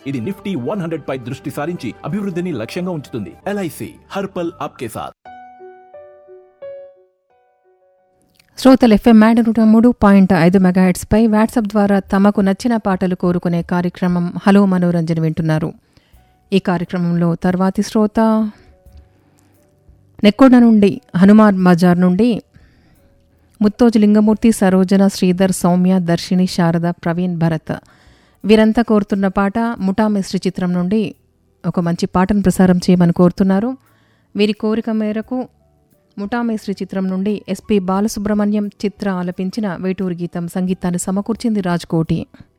ఇది Nifty one hundred పై దృష్టి సారించి అభివృద్ధిని లక్ష్యంగా ఉంచుతుంది ఎల్ఐసి హర్పల్ ఆప్కే సాత్ శ్రోతలు ఎఫ్ఎం మ్యాడ్ నూట మూడు పాయింట్ ఐదు మెగాహెట్స్పై వాట్సాప్ ద్వారా తమకు నచ్చిన పాటలు కోరుకునే కార్యక్రమం హలో మనోరంజన్ వింటున్నారు ఈ కార్యక్రమంలో తర్వాతి శ్రోత నెక్కొండ నుండి హనుమాన్ బజార్ నుండి ముత్తోజు లింగమూర్తి సరోజన శ్రీధర్ సౌమ్య దర్శిని శారద ప్రవీణ్ భరత్ వీరంతా కోరుతున్న పాట ముఠామిశ్రీ చిత్రం నుండి ఒక మంచి పాటను ప్రసారం చేయమని కోరుతున్నారు వీరి కోరిక మేరకు ముఠామేశ్రీ చిత్రం నుండి ఎస్పి బాలసుబ్రహ్మణ్యం చిత్ర ఆలపించిన వేటూరు గీతం సంగీతాన్ని సమకూర్చింది రాజ్కోటి